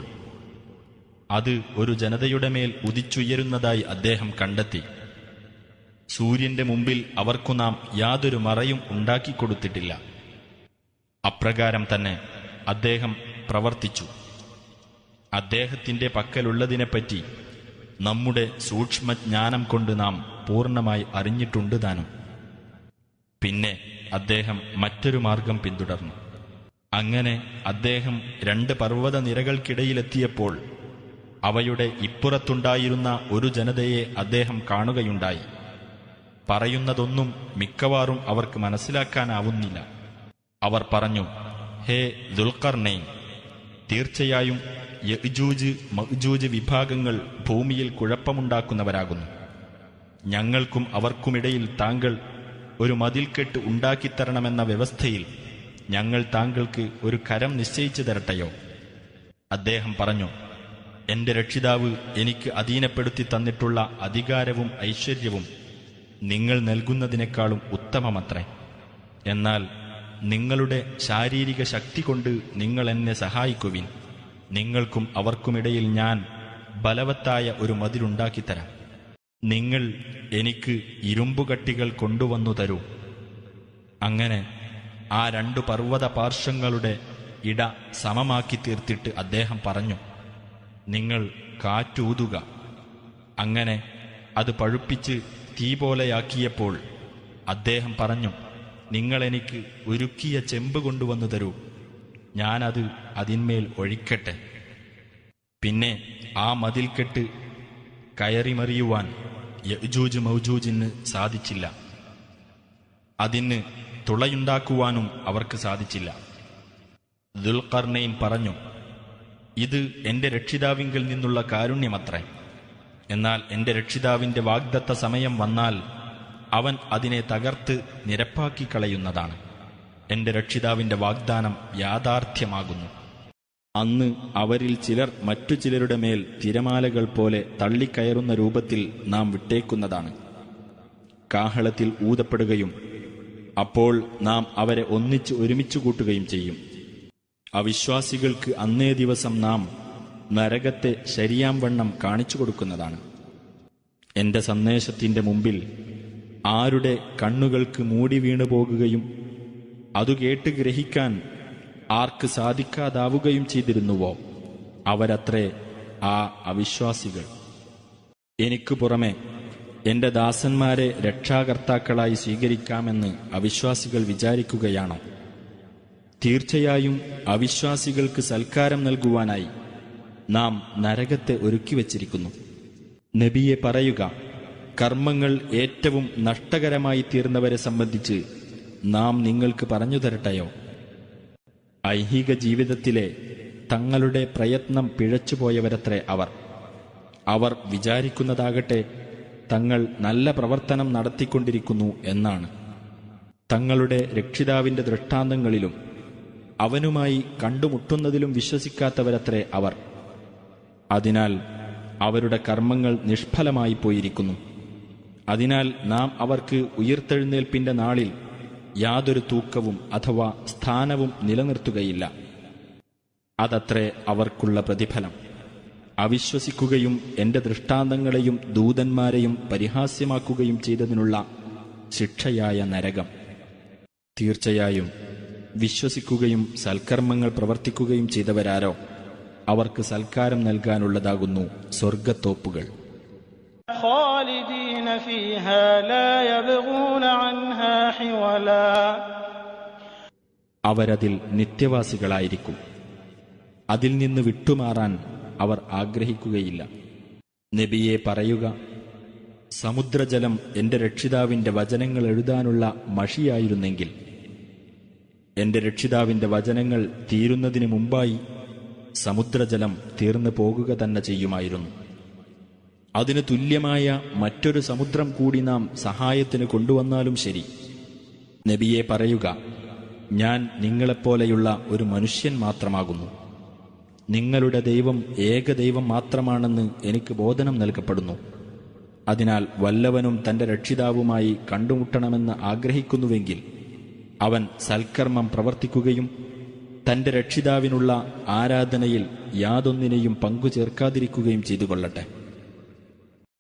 അത് ഒരു ജനതയുടെ മേൽ ഉദിച്ചുയരുന്നതായി അദ്ദേഹം കണ്ടെത്തി സൂര്യന്റെ മുമ്പിൽ അവർക്കു നാം യാതൊരു മറയും ഉണ്ടാക്കിക്കൊടുത്തിട്ടില്ല അപ്രകാരം തന്നെ അദ്ദേഹം പ്രവർത്തിച്ചു അദ്ദേഹത്തിന്റെ പക്കലുള്ളതിനെപ്പറ്റി നമ്മുടെ സൂക്ഷ്മജ്ഞാനം കൊണ്ട് നാം പൂർണ്ണമായി അറിഞ്ഞിട്ടുണ്ട് താനും പിന്നെ അദ്ദേഹം മറ്റൊരു മാർഗം പിന്തുടർന്നു അങ്ങനെ അദ്ദേഹം രണ്ട് പർവ്വത നിരകൾക്കിടയിലെത്തിയപ്പോൾ അവയുടെ ഇപ്പുറത്തുണ്ടായിരുന്ന ഒരു ജനതയെ അദ്ദേഹം കാണുകയുണ്ടായി പറയുന്നതൊന്നും മിക്കവാറും അവർക്ക് മനസ്സിലാക്കാനാവുന്നില്ല അവർ പറഞ്ഞു ഹേ ദുൽഖർണൈൻ തീർച്ചയായും യജൂജ് മഹ്ജൂജ് വിഭാഗങ്ങൾ ഭൂമിയിൽ കുഴപ്പമുണ്ടാക്കുന്നവരാകുന്നു ഞങ്ങൾക്കും അവർക്കുമിടയിൽ താങ്കൾ ഒരു മതിൽക്കെട്ട് ഉണ്ടാക്കിത്തരണമെന്ന വ്യവസ്ഥയിൽ ഞങ്ങൾ താങ്കൾക്ക് ഒരു കരം നിശ്ചയിച്ചു തരട്ടെയോ അദ്ദേഹം പറഞ്ഞു എന്റെ രക്ഷിതാവ് എനിക്ക് അധീനപ്പെടുത്തി തന്നിട്ടുള്ള അധികാരവും ഐശ്വര്യവും നിങ്ങൾ നൽകുന്നതിനേക്കാളും ഉത്തമമത്രേ എന്നാൽ നിങ്ങളുടെ ശാരീരിക ശക്തി കൊണ്ട് നിങ്ങൾ എന്നെ സഹായിക്കുവിൻ നിങ്ങൾക്കും അവർക്കുമിടയിൽ ഞാൻ ബലവത്തായ ഒരു മതിലുണ്ടാക്കിത്തരാം നിങ്ങൾ എനിക്ക് ഇരുമ്പുകട്ടികൾ കൊണ്ടുവന്നു തരൂ അങ്ങനെ ആ രണ്ടു പർവ്വത പാർശ്വങ്ങളുടെ ഇട സമമാക്കി തീർത്തിട്ട് അദ്ദേഹം പറഞ്ഞു നിങ്ങൾ കാറ്റൂതുക അങ്ങനെ അത് പഴുപ്പിച്ച് തീ പോലെയാക്കിയപ്പോൾ അദ്ദേഹം പറഞ്ഞു നിങ്ങൾ എനിക്ക് ഉരുക്കിയ ചെമ്പ് കൊണ്ടുവന്നു തരൂ ഞാനത് അതിന്മേൽ ഒഴിക്കട്ടെ പിന്നെ ആ മതിൽക്കെട്ട് കയറിമറിയുവാൻ യജൂജ് മൗജൂജിന് സാധിച്ചില്ല അതിന് തുളയുണ്ടാക്കുവാനും അവർക്ക് സാധിച്ചില്ല ദുൽഖർണയിൻ പറഞ്ഞു ഇത് എന്റെ രക്ഷിതാവിങ്കിൽ നിന്നുള്ള കാരുണ്യമത്രേ എന്നാൽ എന്റെ രക്ഷിതാവിന്റെ വാഗ്ദത്ത സമയം വന്നാൽ അവൻ അതിനെ തകർത്ത് നിരപ്പാക്കി കളയുന്നതാണ് എന്റെ രക്ഷിതാവിന്റെ വാഗ്ദാനം യാഥാർത്ഥ്യമാകുന്നു അന്ന് അവരിൽ ചിലർ മറ്റു ചിലരുടെ മേൽ തിരമാലകൾ പോലെ തള്ളിക്കയറുന്ന രൂപത്തിൽ നാം വിട്ടേക്കുന്നതാണ് കാഹളത്തിൽ ഊതപ്പെടുകയും അപ്പോൾ നാം അവരെ ഒന്നിച്ച് ഒരുമിച്ച് കൂട്ടുകയും ചെയ്യും അവിശ്വാസികൾക്ക് അന്നേ ദിവസം നാം നരകത്തെ ശരിയാം വണ്ണം കാണിച്ചു കൊടുക്കുന്നതാണ് എന്റെ സന്ദേശത്തിന്റെ മുമ്പിൽ ആരുടെ കണ്ണുകൾക്ക് മൂടി വീണു പോകുകയും അതു കേട്ട് ഗ്രഹിക്കാൻ ആർക്ക് സാധിക്കാതാവുകയും ചെയ്തിരുന്നുവോ അവരത്രേ ആ അവിശ്വാസികൾ എനിക്ക് പുറമെ എന്റെ ദാസന്മാരെ രക്ഷാകർത്താക്കളായി സ്വീകരിക്കാമെന്ന് അവിശ്വാസികൾ വിചാരിക്കുകയാണോ തീർച്ചയായും അവിശ്വാസികൾക്ക് സൽക്കാരം നൽകുവാനായി നാം നരകത്തെ ഒരുക്കിവച്ചിരിക്കുന്നു നബിയെ പറയുക കർമ്മങ്ങൾ ഏറ്റവും നഷ്ടകരമായി തീർന്നവരെ സംബന്ധിച്ച് നാം നിങ്ങൾക്ക് പറഞ്ഞു തരട്ടെയോ ഐഹിക ജീവിതത്തിലെ തങ്ങളുടെ പ്രയത്നം പിഴച്ചുപോയവരത്രേ അവർ അവർ വിചാരിക്കുന്നതാകട്ടെ തങ്ങൾ നല്ല പ്രവർത്തനം നടത്തിക്കൊണ്ടിരിക്കുന്നു എന്നാണ് തങ്ങളുടെ രക്ഷിതാവിന്റെ ദൃഷ്ടാന്തങ്ങളിലും അവനുമായി കണ്ടുമുട്ടുന്നതിലും വിശ്വസിക്കാത്തവരത്രേ അവർ അതിനാൽ അവരുടെ കർമ്മങ്ങൾ നിഷ്ഫലമായി പോയിരിക്കുന്നു അതിനാൽ നാം അവർക്ക് ഉയർത്തെഴുന്നേൽപ്പിന്റെ നാളിൽ യാതൊരു തൂക്കവും അഥവാ സ്ഥാനവും നിലനിർത്തുകയില്ല അതത്രേ അവർക്കുള്ള പ്രതിഫലം അവിശ്വസിക്കുകയും എന്റെ ദൃഷ്ടാന്തങ്ങളെയും ദൂതന്മാരെയും പരിഹാസ്യമാക്കുകയും ചെയ്തതിനുള്ള ശിക്ഷയായ നരകം തീർച്ചയായും വിശ്വസിക്കുകയും സൽക്കർമ്മങ്ങൾ പ്രവർത്തിക്കുകയും ചെയ്തവരാരോ അവർക്ക് സൽക്കാരം നൽകാനുള്ളതാകുന്നു സ്വർഗത്തോപ്പുകൾ خالدين فيها لا يبغون عنها حولا അവരതിൽ നിത്യവാസികളായിരിക്കും അതിൽ നിന്ന് വിട്ടുമാറാൻ അവർ ആഗ്രഹിക്കുകയില്ല നബിയെ പറയുക സമുദ്രജലം എന്റെ രക്ഷിതാവിന്റെ വചനങ്ങൾ എഴുതാനുള്ള മഷിയായിരുന്നെങ്കിൽ എന്റെ രക്ഷിതാവിന്റെ വചനങ്ങൾ തീരുന്നതിന് മുമ്പായി സമുദ്രജലം തീർന്നു പോകുക തന്നെ ചെയ്യുമായിരുന്നു അതിന് തുല്യമായ മറ്റൊരു സമുദ്രം കൂടി നാം സഹായത്തിന് കൊണ്ടുവന്നാലും ശരി നബിയെ പറയുക ഞാൻ നിങ്ങളെപ്പോലെയുള്ള ഒരു മനുഷ്യൻ മാത്രമാകുന്നു നിങ്ങളുടെ ദൈവം ഏകദൈവം മാത്രമാണെന്ന് എനിക്ക് ബോധനം നൽകപ്പെടുന്നു അതിനാൽ വല്ലവനും തന്റെ രക്ഷിതാവുമായി കണ്ടുമുട്ടണമെന്ന് ആഗ്രഹിക്കുന്നുവെങ്കിൽ അവൻ സൽക്കർമ്മം പ്രവർത്തിക്കുകയും തന്റെ രക്ഷിതാവിനുള്ള ആരാധനയിൽ യാതൊന്നിനെയും പങ്കുചേർക്കാതിരിക്കുകയും ചെയ്തു കൊള്ളട്ടെ